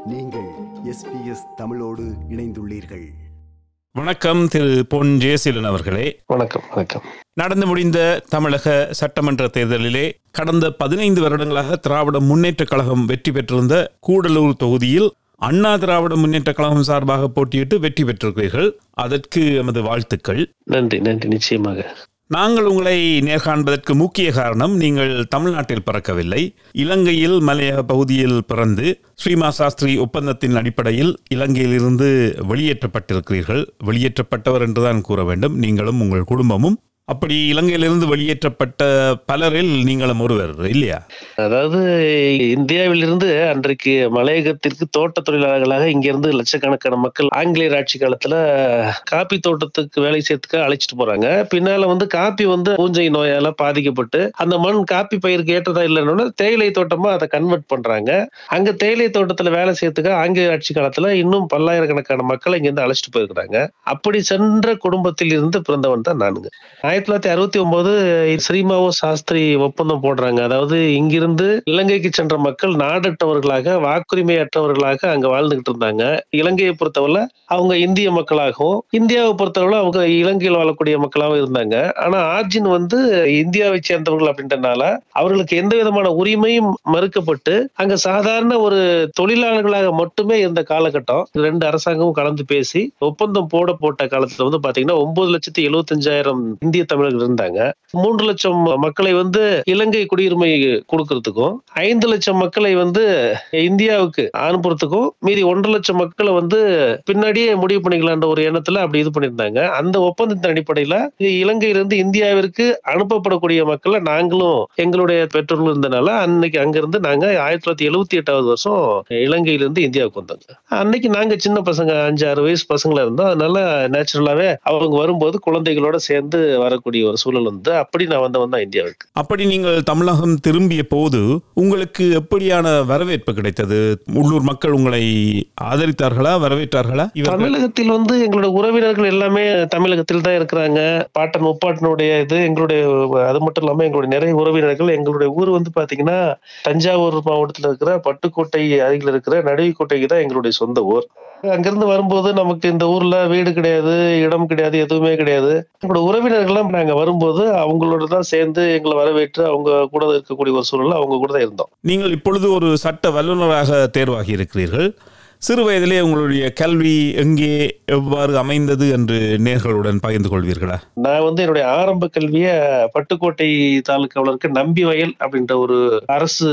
நீங்கள் எஸ்பிஎஸ் தமிழோடு இணைந்துள்ளீர்கள் வணக்கம் திரு பொன் ஜெயசீலன் அவர்களே வணக்கம் வணக்கம் நடந்து முடிந்த தமிழக சட்டமன்ற தேர்தலிலே கடந்த பதினைந்து வருடங்களாக திராவிட முன்னேற்றக் கழகம் வெற்றி பெற்றிருந்த கூடலூர் தொகுதியில் அண்ணா திராவிட முன்னேற்றக் கழகம் சார்பாக போட்டியிட்டு வெற்றி பெற்றிருக்கிறீர்கள் அதற்கு எமது வாழ்த்துக்கள் நன்றி நன்றி நிச்சயமாக நாங்கள் உங்களை நேர்காண்பதற்கு முக்கிய காரணம் நீங்கள் தமிழ்நாட்டில் பிறக்கவில்லை இலங்கையில் மலையக பகுதியில் பிறந்து ஸ்ரீமா சாஸ்திரி ஒப்பந்தத்தின் அடிப்படையில் இலங்கையிலிருந்து வெளியேற்றப்பட்டிருக்கிறீர்கள் வெளியேற்றப்பட்டவர் என்றுதான் கூற வேண்டும் நீங்களும் உங்கள் குடும்பமும் அப்படி இலங்கையிலிருந்து வெளியேற்றப்பட்ட பலரில் நீங்களும் ஒருவர் இல்லையா அதாவது இந்தியாவிலிருந்து அன்றைக்கு மலையகத்திற்கு தோட்ட தொழிலாளர்களாக இங்கிருந்து லட்சக்கணக்கான மக்கள் ஆங்கிலேயர் ஆட்சி காலத்துல காப்பி தோட்டத்துக்கு வேலை செய்யறதுக்கு அழைச்சிட்டு போறாங்க பின்னால வந்து காப்பி வந்து பூஞ்சை நோயால பாதிக்கப்பட்டு அந்த மண் காப்பி பயிருக்கு ஏற்றதா இல்லைன்னு தேயிலை தோட்டமா அதை கன்வெர்ட் பண்றாங்க அங்க தேயிலை தோட்டத்துல வேலை செய்யறதுக்கு ஆங்கிலேயர் ஆட்சி காலத்துல இன்னும் பல்லாயிரக்கணக்கான மக்களை இங்கிருந்து அழைச்சிட்டு போயிருக்கிறாங்க அப்படி சென்ற குடும்பத்தில் இருந்து பிறந்தவன் தான் நானுங்க ஆயிரத்தி தொள்ளாயிரத்தி அறுபத்தி ஒன்பது ஸ்ரீமாவோ சாஸ்திரி ஒப்பந்தம் போடுறாங்க அதாவது இங்கிருந்து இலங்கைக்கு சென்ற மக்கள் நாடற்றவர்களாக வாக்குரிமையற்றவர்களாக அங்க வாழ்ந்துகிட்டு இருந்தாங்க இலங்கையை பொறுத்தவரை அவங்க இந்திய மக்களாகவும் இந்தியாவை பொறுத்தவரை அவங்க இலங்கையில் வாழக்கூடிய மக்களாகவும் இருந்தாங்க ஆனா ஆர்ஜின் வந்து இந்தியாவை சேர்ந்தவர்கள் அப்படின்றனால அவர்களுக்கு எந்த விதமான உரிமையும் மறுக்கப்பட்டு அங்க சாதாரண ஒரு தொழிலாளர்களாக மட்டுமே இருந்த காலகட்டம் ரெண்டு அரசாங்கமும் கலந்து பேசி ஒப்பந்தம் போட போட்ட காலத்துல வந்து பாத்தீங்கன்னா ஒன்பது லட்சத்தி எழுபத்தஞ்சாயிரம் இந்திய தமிழர்கள் இருந்தாங்க மூன்று லட்சம் மக்களை வந்து இலங்கை குடியுரிமை கொடுக்கறதுக்கும் ஐந்து லட்சம் மக்களை வந்து இந்தியாவுக்கு அனுப்புறதுக்கும் மீதி ஒன்றரை லட்சம் மக்களை வந்து பின்னாடியே முடிவு பண்ணிக்கலான்ற ஒரு எண்ணத்துல அப்படி இது பண்ணியிருந்தாங்க அந்த ஒப்பந்தத்தின் அடிப்படையில இலங்கையிலிருந்து இந்தியாவிற்கு அனுப்பப்படக்கூடிய மக்களை நாங்களும் எங்களுடைய பெற்றோர்கள் இருந்தனால அன்னைக்கு அங்கிருந்து நாங்க ஆயிரத்தி தொள்ளாயிரத்தி எழுபத்தி எட்டாவது வருஷம் இலங்கையிலிருந்து இந்தியாவுக்கு வந்தாங்க அன்னைக்கு நாங்க சின்ன பசங்க அஞ்சு ஆறு வயசு பசங்களா இருந்தோம் அதனால நேச்சுரலாவே அவங்க வரும்போது குழந்தைகளோட சேர்ந்து வரக்கூடிய ஒரு சூழல் வந்து அப்படி நான் வந்தவன் தான் இந்தியாவுக்கு அப்படி நீங்கள் தமிழகம் திரும்பிய போது உங்களுக்கு எப்படியான வரவேற்பு கிடைத்தது உள்ளூர் மக்கள் உங்களை ஆதரித்தார்களா வரவேற்றார்களா இவர்கள் தமிழகத்தில் வந்து எங்களோட உறவினர்கள் எல்லாமே தமிழகத்தில் தான் இருக்கிறாங்க பாட்டன் முப்பாட்டனுடைய இது எங்களுடைய அது மட்டும் இல்லாம எங்களுடைய நிறைய உறவினர்கள் எங்களுடைய ஊர் வந்து பாத்தீங்கன்னா தஞ்சாவூர் மாவட்டத்தில் இருக்கிற பட்டுக்கோட்டை அருகில் இருக்கிற நடுவிக்கோட்டைக்கு தான் எங்களுடைய சொந்த ஊர் அங்கிருந்து வரும்போது நமக்கு இந்த ஊர்ல வீடு கிடையாது இடம் கிடையாது எதுவுமே கிடையாது எங்களோட உறவினர்கள்லாம் நாங்க வரும்போது அவங்களோட தான் சேர்ந்து எங்களை வரவேற்று அவங்க கூட இருக்கக்கூடிய ஒரு சூழல்ல அவங்க கூட தான் இருந்தோம் நீங்கள் இப்பொழுது ஒரு சட்ட வல்லுநராக தேர்வாகி இருக்கிறீர்கள் சிறு வயதிலே உங்களுடைய கல்வி எங்கே எவ்வாறு அமைந்தது என்று நேர்களுடன் பகிர்ந்து கொள்வீர்களா நான் வந்து என்னுடைய ஆரம்ப கல்விய பட்டுக்கோட்டை தாலுக்காவில் இருக்க நம்பி வயல் அப்படின்ற ஒரு அரசு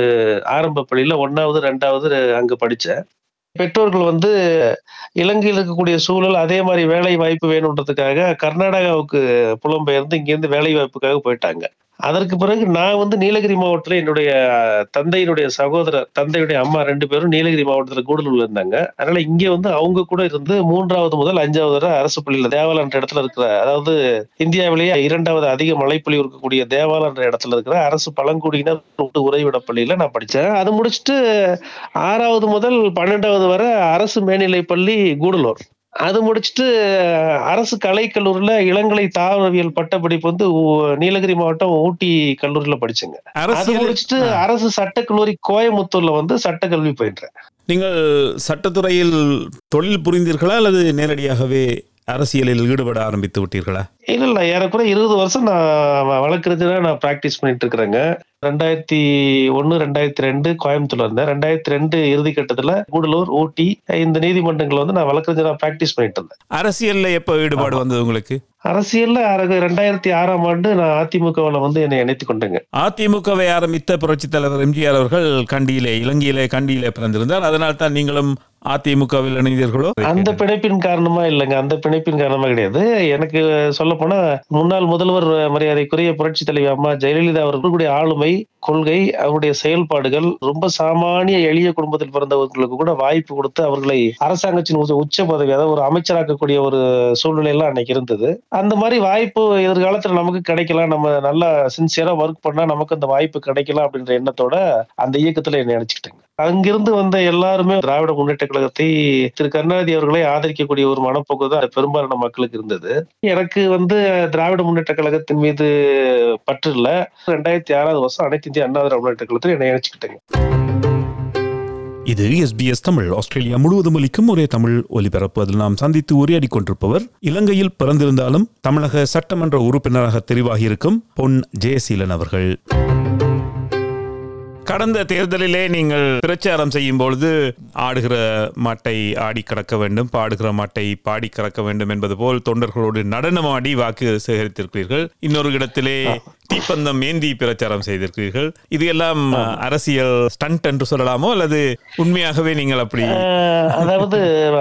ஆரம்ப பள்ளியில ஒன்னாவது ரெண்டாவது அங்க படிச்சேன் பெற்றோர்கள் வந்து இலங்கையில் இருக்கக்கூடிய சூழல் அதே மாதிரி வேலை வாய்ப்பு வேணுன்றதுக்காக கர்நாடகாவுக்கு புலம்பெயர்ந்து இங்கேருந்து வேலை வாய்ப்புக்காக போயிட்டாங்க அதற்கு பிறகு நான் வந்து நீலகிரி மாவட்டத்தில் என்னுடைய தந்தையினுடைய சகோதரர் தந்தையுடைய அம்மா ரெண்டு பேரும் நீலகிரி மாவட்டத்தில் கூடலூர்ல இருந்தாங்க அதனால இங்கே வந்து அவங்க கூட இருந்து மூன்றாவது முதல் அஞ்சாவது வரை அரசு பள்ளியில தேவாலன்ற என்ற இடத்துல இருக்கிற அதாவது இந்தியாவிலேயே இரண்டாவது அதிக மழைப்பொழிவு இருக்கக்கூடிய தேவாலன்ற என்ற இடத்துல இருக்கிற அரசு பழங்குடியினர் உறைவிட பள்ளியில நான் படித்தேன் அது முடிச்சுட்டு ஆறாவது முதல் பன்னெண்டாவது வரை அரசு மேல்நிலை பள்ளி கூடலூர் அது முடிச்சுட்டு அரசு கலைக்கல்லூரில இளங்கலை தாவரவியல் பட்டப்படிப்பு வந்து ஊ- நீலகிரி மாவட்டம் ஊட்டி கல்லூரியில படிச்சேங்க அது அரசியல் முடிச்சுட்டு அரசு சட்டக்கல்லூரி கோயமுத்தூர்ல வந்து சட்டக்கல்வி பயின்றேன் நீங்கள் சட்டத்துறையில் தொழில் புரிந்தீர்களா அல்லது நேரடியாகவே அரசியலில் ஈடுபட ஆரம்பித்து விட்டீர்களா இல்ல இல்ல ஏறக்குறைய இருபது வருஷம் நான் வழக்கறிஞரா நான் பிராக்டிஸ் பண்ணிட்டு இருக்கிறேங்க ரெண்டாயிரத்தி ஒன்னு ரெண்டாயிரத்தி ரெண்டு கோயம்புத்தூர்ல இருந்தேன் ரெண்டாயிரத்தி ரெண்டு இறுதி கட்டத்துல கூடலூர் ஊட்டி இந்த நீதிமன்றங்கள் வந்து நான் வழக்கறிஞரா பிராக்டிஸ் பண்ணிட்டு இருந்தேன் அரசியல்ல எப்ப ஈடுபாடு வந்தது உங்களுக்கு அரசியல்ல அர- ரெண்டாயிரத்தி ஆறாம் ஆண்டு நான் அதிமுகவில் வந்து என்னை இணைத்துக் கொண்டேங்க அதிமுகவை ஆரம்பித்த புரட்சித் தலைவர் எம்ஜிஆர் அவர்கள் கண்டியிலே இலங்கையிலே கண்டியிலே பிறந்திருந்தார் அதனால் தான் நீங்களும் அதிமுகவில் இணைந்தீர்களோ அந்த பிணைப்பின் காரணமா இல்லைங்க அந்த பிணைப்பின் காரணமா கிடையாது எனக்கு சொல்ல போனா முன்னாள் முதல்வர் மரியாதைக்குரிய புரட்சி தலைவி அம்மா ஜெயலலிதா அவர்களுடைய ஆளுமை கொள்கை அவருடைய செயல்பாடுகள் ரொம்ப சாமானிய எளிய குடும்பத்தில் பிறந்தவர்களுக்கு கூட வாய்ப்பு கொடுத்து அவர்களை அரசாங்கத்தின் உச்ச- உச்ச பதவி அதாவது ஒரு அமைச்சராக்கக்கூடிய ஒரு சூழ்நிலை எல்லாம் அன்னைக்கு இருந்தது அந்த மாதிரி வாய்ப்பு எதிர்காலத்துல நமக்கு கிடைக்கலாம் நம்ம நல்லா சின்சியரா ஒர்க் பண்ணா நமக்கு அந்த வாய்ப்பு கிடைக்கலாம் அப்படின்ற எண்ணத்தோட அந்த இயக்கத்துல என்னை நினைச்சுக்கிட்டேங்க அங்கிருந்து வந்த எல்லாருமே திராவிட முன்னேற்ற கழகத்தை திரு கருணாநிதி அவர்களை ஆதரிக்கக்கூடிய ஒரு மனப்போக்கு தான் பெரும்பாலான மக்களுக்கு இருந்தது எனக்கு வந்து திராவிட முன்னேற்ற கழகத்தின் மீது பற்று இல்ல ரெண்டாயிரத்தி ஆறாவது வருஷம் அனைத்து இந்திய அண்ணா திராவிட முன்னேற்ற கழகத்தில் என்னை இணைச்சுக்கிட்டேங்க இது எஸ்பிஎஸ் தமிழ் ஆஸ்திரேலியா முழுவதும் ஒலிக்கும் ஒரே தமிழ் ஒலிபரப்பு அதில் நாம் சந்தித்து உரையாடி கொண்டிருப்பவர் இலங்கையில் பிறந்திருந்தாலும் தமிழக சட்டமன்ற உறுப்பினராக தெரிவாகியிருக்கும் பொன் ஜெயசீலன் அவர்கள் கடந்த தேர்தலிலே நீங்கள் பிரச்சாரம் செய்யும் பொழுது ஆடுகிற மாட்டை ஆடி கடக்க வேண்டும் பாடுகிற மாட்டை பாடி கடக்க வேண்டும் என்பது போல் தொண்டர்களோடு நடனமாடி வாக்கு சேகரித்திருக்கிறீர்கள் இன்னொரு இடத்திலே தீப்பந்தம் ஏந்தி பிரச்சாரம் செய்திருக்கிறீர்கள் இது எல்லாம் அரசியல் ஸ்டண்ட் என்று சொல்லலாமோ அல்லது உண்மையாகவே நீங்கள் அப்படி ஆஹ் அதாவது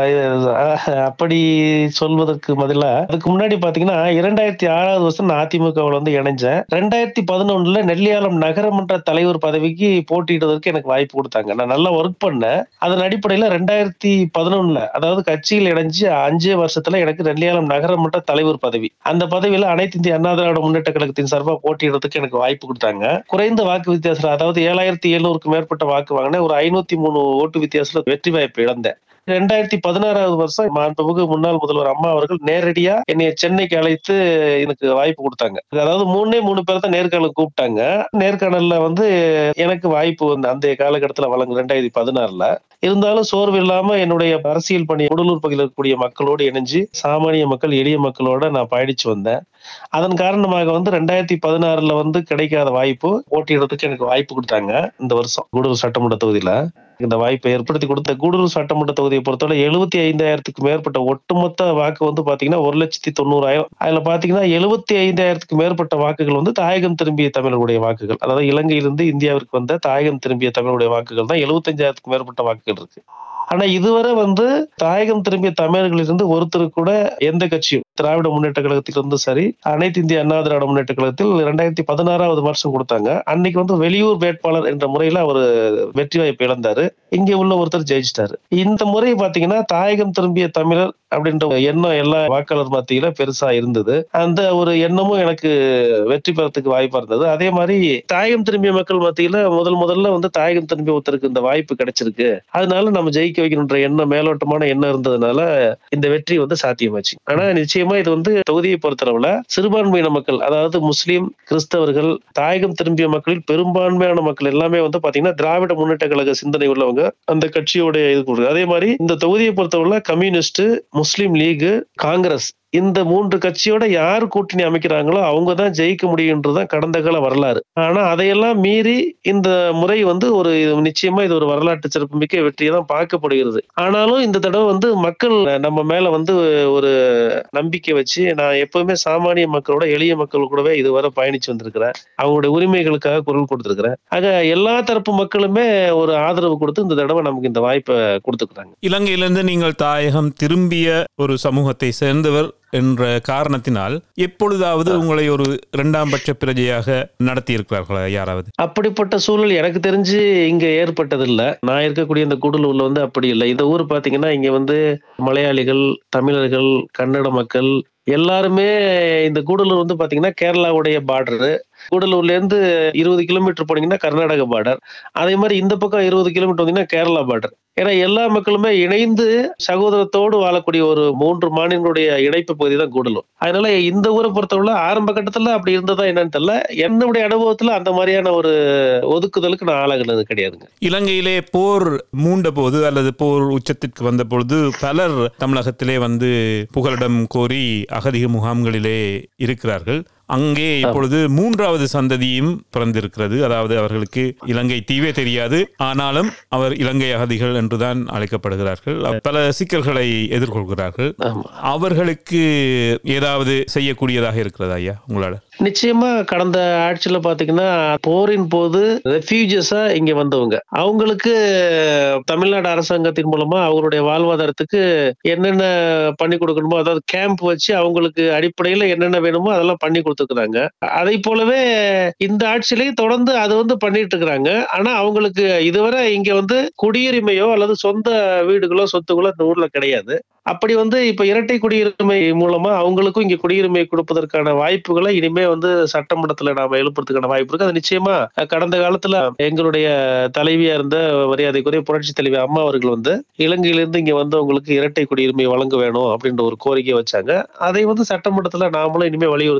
அஹ் அப்படி சொல்வதற்கு பதிலா அதுக்கு முன்னாடி பாத்தீங்கன்னா இரண்டாயிரத்தி ஆறாவது வருஷம் நான் அதிமுகவில் வந்து இணைஞ்சேன் ரெண்டாயிரத்தி பதினொன்னுல நெல்லியாலம் நகரமன்ற தலைவர் பதவிக்கு போட்டியிடுவதற்கு எனக்கு வாய்ப்பு கொடுத்தாங்க நான் நல்லா ஒர்க் பண்ணேன் அதன் அடிப்படையில ரெண்டாயிரத்தி பதினொன்னுல அதாவது கட்சியில் இணைஞ்சு அஞ்சே வருஷத்துல எனக்கு நெல்லியாலம் நகரமன்ற தலைவர் பதவி அந்த பதவியில அனைத்து இந்திய அண்ணா திராவிட முன்னேற்ற கழகத்தின் சார்பாக போட்டியிடுறதுக்கு எனக்கு வாய்ப்பு கொடுத்தாங்க குறைந்த வாக்கு வித்தியாசம் அதாவது ஏழாயிரத்தி எழுநூறுக்கு மேற்பட்ட வாக்கு வாங்கினேன் ஒரு ஐநூத்தி மூணு ஓட்டு வித்தியாசத்துல வெற்றி வாய்ப்பு இழந்தேன் ரெண்டாயிரத்தி பதினாறாவது வருஷம் மாண்புமிகு முன்னாள் முதல்வர் அம்மா அவர்கள் நேரடியா என்னைய சென்னைக்கு அழைத்து எனக்கு வாய்ப்பு கொடுத்தாங்க அதாவது மூணே மூணு பேர் தான் நேர்காணல் கூப்பிட்டாங்க நேர்காணல்ல வந்து எனக்கு வாய்ப்பு வந்து அந்த காலகட்டத்துல வழங்கு ரெண்டாயிரத்தி பதினாறுல இருந்தாலும் சோர்வு இல்லாம என்னுடைய அரசியல் பணி உடலூர் பகுதியில் இருக்கக்கூடிய மக்களோடு இணைஞ்சு சாமானிய மக்கள் எளிய மக்களோட நான் பயணிச்சு வந்தேன் அதன் காரணமாக வந்து ரெண்டாயிரத்தி பதினாறுல வந்து கிடைக்காத வாய்ப்பு போட்டியிடுறதுக்கு எனக்கு வாய்ப்பு கொடுத்தாங்க இந்த வருஷம் கூடலூர் சட்டமன்ற தொகுதியில இந்த வாய்ப்பை ஏற்படுத்தி கொடுத்த கூடலூர் சட்டமன்ற தொகுதியை பொறுத்தவரை எழுபத்தி ஐந்தாயிரத்துக்கு மேற்பட்ட ஒட்டுமொத்த வாக்கு வந்து பாத்தீங்கன்னா ஒரு லட்சத்தி தொண்ணூறாயிரம் அதுல பாத்தீங்கன்னா எழுபத்தி ஐந்தாயிரத்துக்கு மேற்பட்ட வாக்குகள் வந்து தாயகம் திரும்பிய தமிழருடைய வாக்குகள் அதாவது இலங்கையிலிருந்து இந்தியாவிற்கு வந்த தாயகம் திரும்பிய தமிழருடைய வாக்குகள் தான் எழுபத்தஞ்சாயிரத்துக்கு மேற்பட்ட வாக்குகள் இருக்கு ஆனா இதுவரை வந்து தாயகம் திரும்பிய தமிழர்களிலிருந்து ஒருத்தர் கூட எந்த கட்சியும் திராவிட முன்னேற்ற கழகத்திலிருந்து சரி அனைத்து இந்திய அண்ணா திராவிட முன்னேற்ற கழகத்தில் ரெண்டாயிரத்தி பதினாறாவது வருஷம் கொடுத்தாங்க அன்னைக்கு வந்து வெளியூர் வேட்பாளர் என்ற முறையில அவர் வெற்றி வாய்ப்பு இழந்தாரு இங்க உள்ள ஒருத்தர் ஜெயிச்சிட்டாரு இந்த முறை பாத்தீங்கன்னா தாயகம் திரும்பிய தமிழர் அப்படின்ற ஒரு எண்ணம் எல்லா வாக்காளர் மத்தியில பெருசா இருந்தது அந்த ஒரு எண்ணமும் எனக்கு வெற்றி பெறத்துக்கு வாய்ப்பா இருந்தது அதே மாதிரி தாயகம் திரும்பிய மக்கள் மத்தியில முதல் முதல்ல வந்து தாயகம் திரும்பிய ஒருத்தருக்கு இந்த வாய்ப்பு கிடைச்சிருக்கு அதனால நம்ம ஜெயிக்க வைக்கணுன்ற எண்ணம் மேலோட்டமான எண்ணம் இருந்ததுனால இந்த வெற்றி வந்து சாத்தியமாச்சு ஆனா நிச்சயமா இது வந்து தொகுதியை பொறுத்தளவுல சிறுபான்மையின மக்கள் அதாவது முஸ்லீம் கிறிஸ்தவர்கள் தாயகம் திரும்பிய மக்களில் பெரும்பான்மையான மக்கள் எல்லாமே வந்து பாத்தீங்கன்னா திராவிட முன்னேற்ற கழக சிந்தனை உள்ளவங்க அந்த கட்சியோட இது கொடுக்குது அதே மாதிரி இந்த தொகுதியை பொறுத்தவரை கம்யூனிஸ்ட் முஸ்லீம் லீக் காங்கிரஸ் இந்த மூன்று கட்சியோட யார் கூட்டணி அமைக்கிறாங்களோ அவங்க தான் ஜெயிக்க முடியுன்றதுதான் கடந்த கால வரலாறு ஆனா அதையெல்லாம் மீறி இந்த முறை வந்து ஒரு இது நிச்சயமா இது ஒரு வரலாற்று சிறப்புமிக்க வெற்றியை தான் பார்க்கப்படுகிறது ஆனாலும் இந்த தடவை வந்து மக்கள் நம்ம மேல வந்து ஒரு நம்பிக்கை வச்சு நான் எப்பவுமே சாமானிய மக்களோட எளிய மக்கள் கூடவே இதுவரை பயணிச்சு வந்திருக்கிறேன் அவங்களுடைய உரிமைகளுக்காக குரல் கொடுத்திருக்கிறேன் ஆக எல்லா தரப்பு மக்களுமே ஒரு ஆதரவு கொடுத்து இந்த தடவை நமக்கு இந்த வாய்ப்பை கொடுத்துக்கிறாங்க இலங்கையிலிருந்து நீங்கள் தாயகம் திரும்பிய ஒரு சமூகத்தை சேர்ந்தவர் என்ற காரணத்தினால் எப்பொழுதாவது உங்களை ஒரு இரண்டாம் பட்ச பிரஜையாக நடத்தி இருக்கிறார்களா யாராவது அப்படிப்பட்ட சூழல் எனக்கு தெரிஞ்சு இங்க ஏற்பட்டதில்லை நான் இருக்கக்கூடிய இந்த கூடலூர்ல வந்து அப்படி இல்லை இந்த ஊர் பாத்தீங்கன்னா இங்க வந்து மலையாளிகள் தமிழர்கள் கன்னட மக்கள் எல்லாருமே இந்த கூடலூர் வந்து பாத்தீங்கன்னா கேரளாவுடைய பார்டரு கூடலூர்ல இருந்து இருபது கிலோமீட்டர் போனீங்கன்னா கர்நாடக பார்டர் அதே மாதிரி இந்த பக்கம் இருபது கிலோமீட்டர் வந்தீங்கன்னா கேரளா பார்டர் ஏன்னா எல்லா மக்களுமே இணைந்து சகோதரத்தோடு வாழக்கூடிய ஒரு மூன்று மாநிலங்களுடைய இணைப்பு பகுதி தான் கூடலூர் அதனால இந்த ஊரை பொறுத்தவரை ஆரம்ப கட்டத்துல அப்படி இருந்ததா என்னன்னு தெரியல என்னுடைய அனுபவத்துல அந்த மாதிரியான ஒரு ஒதுக்குதலுக்கு நான் ஆளாகினது கிடையாதுங்க இலங்கையிலே போர் மூண்ட போது அல்லது போர் உச்சத்திற்கு வந்த பொழுது பலர் தமிழகத்திலே வந்து புகலிடம் கோரி அகதிக முகாம்களிலே இருக்கிறார்கள் அங்கே இப்பொழுது மூன்றாவது சந்ததியும் பிறந்திருக்கிறது அதாவது அவர்களுக்கு இலங்கை தீவே தெரியாது ஆனாலும் அவர் இலங்கை அகதிகள் என்றுதான் அழைக்கப்படுகிறார்கள் பல சிக்கல்களை எதிர்கொள்கிறார்கள் ஆமா அவர்களுக்கு ஏதாவது செய்யக்கூடியதாக இருக்கிறதா ஐயா உங்களால நிச்சயமா கடந்த ஆட்சியில பாத்தீங்கன்னா போரின் போது ரெஃப்யூஜஸா இங்க வந்தவங்க அவங்களுக்கு தமிழ்நாடு அரசாங்கத்தின் மூலமா அவங்களுடைய வாழ்வாதாரத்துக்கு என்னென்ன பண்ணி கொடுக்கணுமோ அதாவது கேம்ப் வச்சு அவங்களுக்கு அடிப்படையில என்னென்ன வேணுமோ அதெல்லாம் பண்ணி கொடுத்துருக்காங்க அதை போலவே இந்த ஆட்சியிலையும் தொடர்ந்து அது வந்து பண்ணிட்டு இருக்கிறாங்க ஆனா அவங்களுக்கு இதுவரை இங்க வந்து குடியுரிமையோ அல்லது சொந்த வீடுகளோ சொத்துகளோ இந்த ஊர்ல கிடையாது அப்படி வந்து இப்ப இரட்டை குடியுரிமை மூலமா அவங்களுக்கும் இங்க குடியுரிமை கொடுப்பதற்கான வாய்ப்புகளை இனிமே வந்து சட்டமன்றத்துல நாம எழுப்புறதுக்கான வாய்ப்பு இருக்கு அது நிச்சயமா அஹ், கடந்த காலத்துல எங்களுடைய தலைவியா இருந்த மரியாதைக்குரிய புரட்சி தலைவி அம்மா அவர்கள் வந்து இலங்கையிலிருந்து இங்க வந்து உங்களுக்கு இரட்டை குடியுரிமை வழங்க வேணும் அப்படின்ற ஒரு கோரிக்கை வச்சாங்க அதை வந்து சட்டமன்றத்துல நாமளும் இனிமே வலியுறுத்தி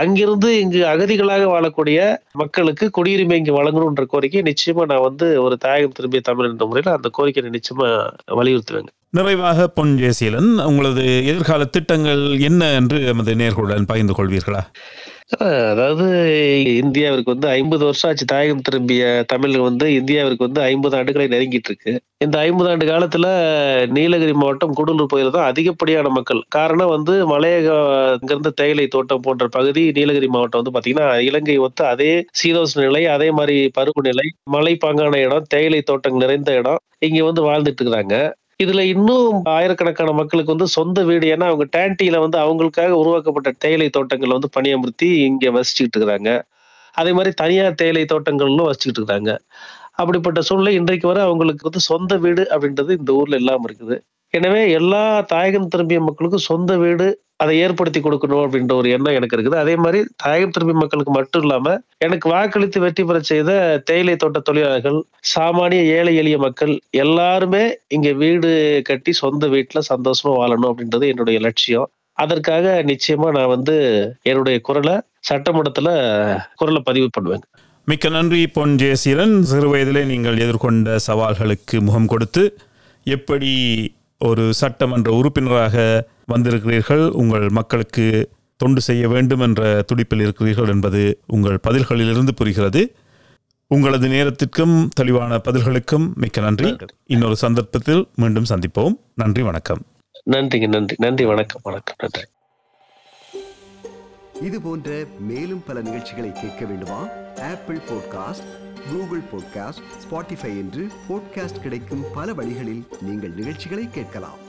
அங்கிருந்து இங்கு அகதிகளாக வாழக்கூடிய மக்களுக்கு குடியுரிமை இங்கு வழங்கணுன்ற கோரிக்கை நிச்சயமா நான் வந்து ஒரு தாயகம் திரும்பிய தமிழ் என்ற முறையில் அந்த கோரிக்கையை நிச்சயமா வலியுறுத்துவேங்க நிறைவாக பொன் ஜெயசீலன் உங்களது எதிர்கால திட்டங்கள் என்ன என்று எமது நேர்களுடன் பகிர்ந்து கொள்வீர்களா அஹ் அதாவது இந்தியாவிற்கு வந்து ஐம்பது வருஷம் ஆச்சு தாயகம் திரும்பிய தமிழ் வந்து இந்தியாவிற்கு வந்து ஐம்பது ஆண்டுகளை நெருங்கிட்டு இருக்கு இந்த ஐம்பது ஆண்டு காலத்துல நீலகிரி மாவட்டம் கூடலூர் பகுதியில் தான் அதிகப்படியான மக்கள் காரணம் வந்து மலையக இங்கிருந்து தேயிலை தோட்டம் போன்ற பகுதி நீலகிரி மாவட்டம் வந்து பாத்தீங்கன்னா இலங்கை ஒத்த அதே சீதோஷ்ண நிலை அதே மாதிரி பருவநிலை மலைப்பாங்கான இடம் தேயிலை தோட்டம் நிறைந்த இடம் இங்க வந்து வாழ்ந்துட்டு இருக்கிறாங்க இதுல இன்னும் ஆயிரக்கணக்கான மக்களுக்கு வந்து சொந்த வீடு ஏன்னா அவங்க டேண்டியில வந்து அவங்களுக்காக உருவாக்கப்பட்ட தேயிலை தோட்டங்கள் வந்து பணியமர்த்தி இங்க வசிச்சுக்கிட்டு இருக்கிறாங்க அதே மாதிரி தனியார் தேயிலை தோட்டங்களும் வசிச்சுக்கிட்டு இருக்காங்க அப்படிப்பட்ட சூழ்நிலை இன்றைக்கு வரை அவங்களுக்கு வந்து சொந்த வீடு அப்படின்றது இந்த ஊர்ல இல்லாம இருக்குது எனவே எல்லா தாயகம் திரும்பிய மக்களுக்கும் சொந்த வீடு அதை ஏற்படுத்தி கொடுக்கணும் அப்படின்ற ஒரு எண்ணம் எனக்கு இருக்குது அதே மாதிரி தாயகம் திரும்பிய மக்களுக்கு மட்டும் இல்லாம எனக்கு வாக்களித்து வெற்றி பெற செய்த தேயிலை தோட்ட தொழிலாளர்கள் சாமானிய ஏழை எளிய மக்கள் எல்லாருமே இங்க வீடு கட்டி சொந்த வீட்டுல சந்தோஷமா வாழணும் அப்படின்றது என்னுடைய லட்சியம் அதற்காக நிச்சயமா நான் வந்து என்னுடைய குரலை சட்டமன்றத்துல குரலை பதிவு பண்ணுவேன் மிக்க நன்றி பொன் ஜெயசீலன் சிறு வயதிலே நீங்கள் எதிர்கொண்ட சவால்களுக்கு முகம் கொடுத்து எப்படி ஒரு சட்டமன்ற உறுப்பினராக வந்திருக்கிறீர்கள் உங்கள் மக்களுக்கு தொண்டு செய்ய வேண்டும் என்ற துடிப்பில் இருக்கிறீர்கள் என்பது உங்கள் பதில்களிலிருந்து புரிகிறது உங்களது நேரத்திற்கும் தெளிவான பதில்களுக்கும் மிக்க நன்றி இன்னொரு சந்தர்ப்பத்தில் மீண்டும் சந்திப்போம் நன்றி வணக்கம் நன்றிங்க நன்றி நன்றி வணக்கம் வணக்கம் நன்றி இது போன்ற மேலும் பல நிகழ்ச்சிகளை கேட்க வேண்டுமா Apple podcast Google podcast Spotify என்று பாட்காஸ்ட் கிடைக்கும் பல வழிகளில் நீங்கள் நிகழ்ச்சிகளை கேட்கலாம்